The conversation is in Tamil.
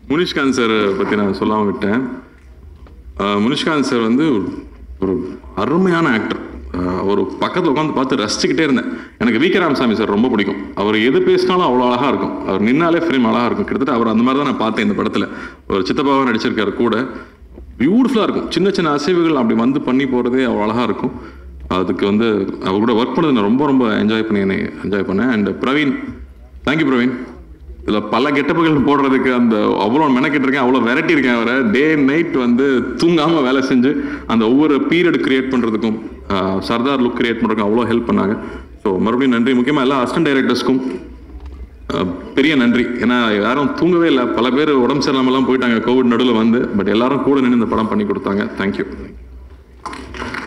முனிஷ்காந்த் சார் பற்றி நான் சொல்லாம விட்டேன் அஹ் முனிஷ்காந்த் சார் வந்து ஒரு அருமையான ஆக்டர் ஒரு பக்கத்தில் உட்காந்து பார்த்து ரசிச்சுக்கிட்டே இருந்தேன் எனக்கு வி கே ராமசாமி சார் ரொம்ப பிடிக்கும் அவர் எது பேசினாலும் அவ்வளோ அழகாக இருக்கும் அவர் நின்னாலே ஃப்ரேம் அழகாக இருக்கும் கிட்டத்தட்ட அவர் அந்த மாதிரி தான் நான் பார்த்தேன் இந்த படத்தில் ஒரு சித்தப்பாவை நடிச்சிருக்காரு கூட பியூட்டிஃபுல்லாக இருக்கும் சின்ன சின்ன அசைவுகள் அப்படி வந்து பண்ணி போகிறதே அவ்வளோ அழகாக இருக்கும் அதுக்கு வந்து அவர் கூட ஒர்க் பண்ணது நான் ரொம்ப ரொம்ப என்ஜாய் பண்ணி என்ஜாய் பண்ணேன் அண்ட் பிரவீன் தேங்க்யூ பிரவீன் இதில் பல கெட்டப்புகள் போடுறதுக்கு அந்த அவ்வளோ மெனக்கிட்டு இருக்கேன் அவ்வளோ வெரைட்டி இருக்கேன் அவரை டே நைட் வந்து தூங்காமல் வேலை செஞ்சு அந்த ஒவ்வொரு பீரியட் கிரியேட் பண்ணுறதுக்கும் சர்தார் லுக் கிரியேட் பண்ணுறதுக்கும் அவ்வளோ ஹெல்ப் பண்ணாங்க ஸோ மறுபடியும் நன்றி முக்கியமாக எல்லா அசிஸ்டன்ட் டைரக்டர்ஸ்க்கும் பெரிய நன்றி ஏன்னா யாரும் தூங்கவே இல்லை பல பேர் உடம்பு சரியில்லாமலாம் போயிட்டாங்க கோவிட் நடுவில் வந்து பட் எல்லாரும் கூட நின்று இந்த படம் பண்ணி கொடுத்தாங்க தேங்க்யூ